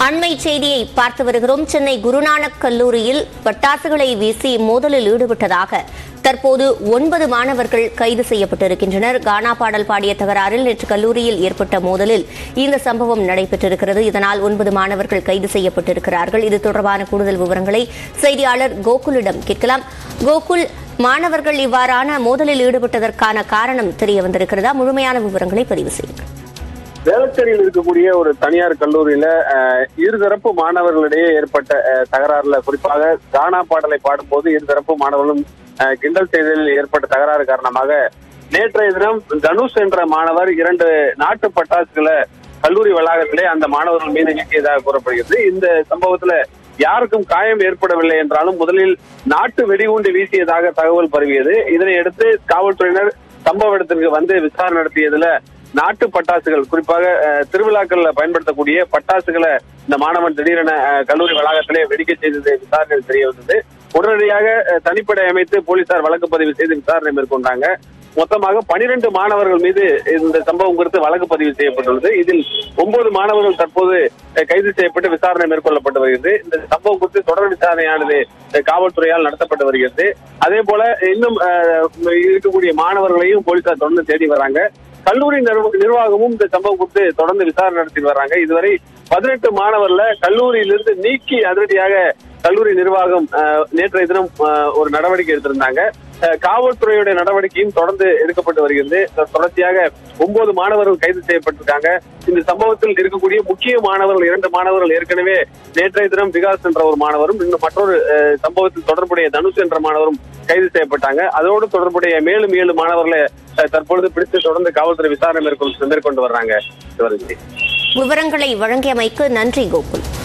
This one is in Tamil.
அண்மை செய்தியை பார்த்து வருகிறோம் சென்னை குருநானக் கல்லூரியில் பட்டாசுகளை வீசி மோதலில் ஈடுபட்டதாக தற்போது ஒன்பது மாணவர்கள் கைது செய்யப்பட்டிருக்கின்றனர் கானா பாடல் பாடிய தகராறில் நேற்று கல்லூரியில் ஏற்பட்ட மோதலில் இந்த சம்பவம் நடைபெற்றிருக்கிறது இதனால் ஒன்பது மாணவர்கள் கைது செய்யப்பட்டிருக்கிறார்கள் இது தொடர்பான கூடுதல் விவரங்களை செய்தியாளர் கோகுலிடம் கேட்கலாம் கோகுல் மாணவர்கள் இவ்வாறான மோதலில் ஈடுபட்டதற்கான காரணம் தெரிய வந்திருக்கிறதா முழுமையான விவரங்களை பதிவு செய்யுங்கள் வேளச்சேரியில் இருக்கக்கூடிய ஒரு தனியார் கல்லூரியில அஹ், இருதரப்பு மாணவர்களிடையே ஏற்பட்ட அஹ், தகராறுல குறிப்பாக கானா பாடலை பாடும்போது இருதரப்பு மாணவர்களும் அஹ், கிண்டல் செய்தலில் ஏற்பட்ட தகராறு காரணமாக நேற்றைய தினம் தனுஷ் என்ற மாணவர் இரண்டு நாட்டு பட்டாசுகளை கல்லூரி வளாகத்திலே அந்த மாணவர்கள் மீது வீசியதாக கூறப்படுகிறது இந்த சம்பவத்துல யாருக்கும் காயம் ஏற்படவில்லை என்றாலும் முதலில் நாட்டு வெடிகுண்டு வீசியதாக தகவல் பரவியது இதனையடுத்து காவல்துறையினர் சம்பவ இடத்திற்கு வந்து விசாரணை நடத்தியதுல நாட்டு பட்டாசுகள் குறிப்பாக அஹ், திருவிழாக்கள்ல பயன்படுத்தக்கூடிய பட்டாசுகளை இந்த மாணவன் திடீரென அஹ், கல்லூரி வளாகத்திலே வெடிக்க செய்தது விசாரணையில் தெரிய வந்தது உடனடியாக அஹ், தனிப்படை அமைத்து போலீசார் வழக்கு பதிவு செய்து விசாரணை மேற்கொண்டாங்க மொத்தமாக பனிரெண்டு மாணவர்கள் மீது இந்த சம்பவம் குறித்து வழக்கு பதிவு செய்யப்பட்டுள்ளது இதில் ஒன்பது மாணவர்கள் தற்போது அஹ், கைது செய்யப்பட்டு விசாரணை மேற்கொள்ளப்பட்டு வருகிறது இந்த சம்பவம் குறித்து தொடர் விசாரணையானது அஹ், காவல்துறையால் நடத்தப்பட்டு வருகிறது அதே போல இன்னும் அஹ், இருக்கக்கூடிய மாணவர்களையும் போலீசார் தொடர்ந்து தேடி வராங்க கல்லூரி நிர்வ- நிர்வாகமும் இந்த சம்பவம் குறித்து தொடர்ந்து விசாரணை நடத்தி வர்றாங்க இதுவரை பதினெட்டு மாணவர்ல கல்லூரியிலிருந்து நீக்கி அதிரடியாக கல்லூரி நிர்வாகம் அஹ், நேற்றைய தினம் அஹ், ஒரு நடவடிக்கை எடுத்திருந்தாங்க அஹ், காவல்துறையுடைய நடவடிக்கையும் தொடர்ந்து எடுக்கப்பட்டு வருகிறது தொ- தொடர்ச்சியாக ஒன்பது மாணவர்கள் கைது செய்யப்பட்டிருக்காங்க இந்த சம்பவத்தில் இருக்கக்கூடிய முக்கிய மாணவர்கள் இரண்டு மாணவர்கள் ஏற்கனவே நேற்றைய தினம் விகாஸ் என்ற ஒரு மாணவரும் இன்னும் மற்றொரு அஹ், சம்பவத்தில் தொடர்புடைய தனுஷ் என்ற மாணவரும் கைது செய்யப்பட்டாங்க அதோடு தொடர்புடைய மேலும் ஏழு மாணவர்களை அஹ், தற்பொழுது பிடித்து தொடர்ந்து காவல்துறை விசாரணை மேற்கொண்டு மேற்கொண்டு வர்றாங்க சிவரஞ்சி விவரங்களை வழங்கியமைக்கு நன்றி கோகுல்